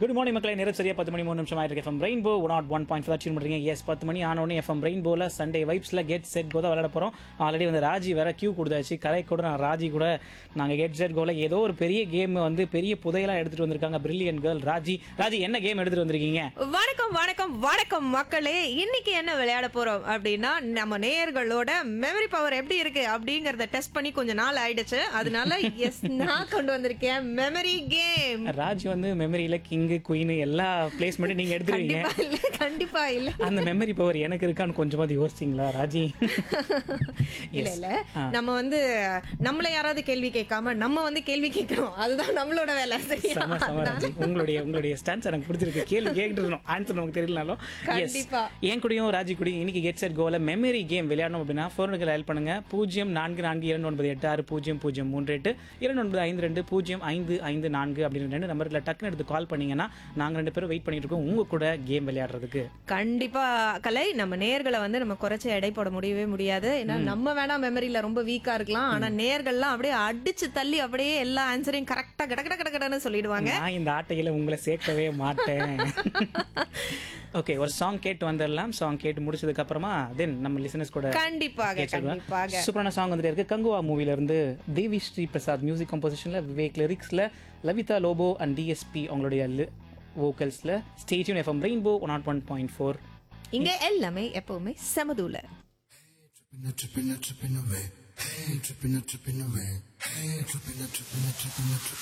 Good morning மக்களை நேரம் சரியா பத்து மணி மூணு நிமிஷம் ஆயிருக்கு FM rainbow one not one point five achieve பண்ணுறீங்க எஸ் பத்து மணி ஆனோடனே எஃப்எம் ரெயின்போல சண்டே வைப்ஸில் கெட் செட் கோ தான் விளையாட போகிறோம் ஆல்ரெடி வந்து ராஜி வேற கியூ கொடுத்தாச்சு கரை கூட நான் ராஜி கூட நாங்கள் கெட் செட் கோல ஏதோ ஒரு பெரிய கேம் வந்து பெரிய புதையலாக எடுத்துட்டு வந்திருக்காங்க பிரில்லியன் கேர்ள் ராஜி ராஜி என்ன கேம் எடுத்துட்டு வந்திருக்கீங்க வணக்கம் வணக்கம் வணக்கம் மக்களே இன்னைக்கு என்ன விளையாட போறோம் அப்படின்னா நம்ம நேயர்களோட மெமரி பவர் எப்படி இருக்கு அப்படிங்கறத டெஸ்ட் பண்ணி கொஞ்ச நாள் ஆயிடுச்சு அதனால எஸ் நான் கொண்டு வந்திருக்கேன் மெமரி கேம் ராஜி வந்து மெமரியில கிங்கு குயின் எல்லா பிளேஸ்மெண்ட்டும் நீங்க எடுத்துருவீங்க கண்டிப்பா இல்ல கண்டிப்பா இல்ல அந்த மெமரி பவர் எனக்கு இருக்கான்னு கொஞ்சமாவது யோசிச்சிங்களா ராஜி இல்ல இல்ல நம்ம வந்து நம்மள யாராவது கேள்வி கேட்காம நம்ம வந்து கேள்வி கேட்கணும் அதுதான் நம்மளோட வேலை சரியா சம சம ராஜி உங்களுடைய உங்களுடைய ஸ்டான்ஸ் எனக்கு பிடிச்சிருக்கு கேள்வி கேட்டுட்டு இருக்கணும் ஆன்சர் நமக்கு தெரியலனாலும் எஸ் கண்டிப்பா. என் கூடயும் ராஜி கூடயும் இன்னைக்கு கெட் செட் கோல மெமரி கேம் விளையாடணும் அப்படின்னா ஃபோனுக்கு ஹெல்ப் பண்ணுங்க பூஜ்ஜியம் நான்கு நான்கு இரண்டு ஒன்பது எட்டு ஆறு பூஜ்ஜியம் பூஜ்ஜியம் மூன்று எட்டு இரண்டு ஒன்பது ஐந்து ரெண்டு பூஜ்ஜியம் ஐந்து ஐந்து நான்கு அப்படின்னு ரெண்டு நம்பர்ல டக்குன்னு எடுத்து கால் பண்ணீங்கன்னா நாங்க ரெண்டு பேரும் வெயிட் பண்ணிட்டு இருக்கோம் உங்க கூட கேம் விளையாடுறதுக்கு கண்டிப்பா கலை நம்ம நேர்களை வந்து நம்ம குறைச்சு எடை போட முடியவே முடியாது ஏன்னா நம்ம வேணா மெமரியில ரொம்ப வீக்கா இருக்கலாம் ஆனா நேர்கள்லாம் அப்படியே அடிச்சு தள்ளி அப்படியே எல்லா ஆன்சரையும் கரெக்டா கட கட கட கடன்னு சொல்லிடுவாங்க நான் இந்த ஆட்டையில உங்களை சேர்க்கவே மாட்டேன் ஓகே ஒரு சாங் கேட்டு வந்துடலாம் சாங் கேட்டு முடிச்சதுக்கு அப்புறமா தென் நம்ம லிசனர்ஸ் கூட கண்டிப்பாக கண்டிப்பாக சூப்பரான சாங் வந்துட்டு இருக்கு கங்குவா மூவில இருந்து தேவி ஸ்ரீ பிரசாத் மியூசிக் கம்போசிஷன்ல விவேக் லிரிக்ஸ்ல லவிதா லோபோ அண்ட் டிஎஸ்பி அவங்களுடைய வோக்கல்ஸ்ல ஸ்டேஜின் FM rainbow one not one point four இங்க எல்லாமே எப்பவுமே செமதூல Tripping, tripping, tripping away. Hey, tripping, tripping away. Hey, tripping, tripping, tripping, tripping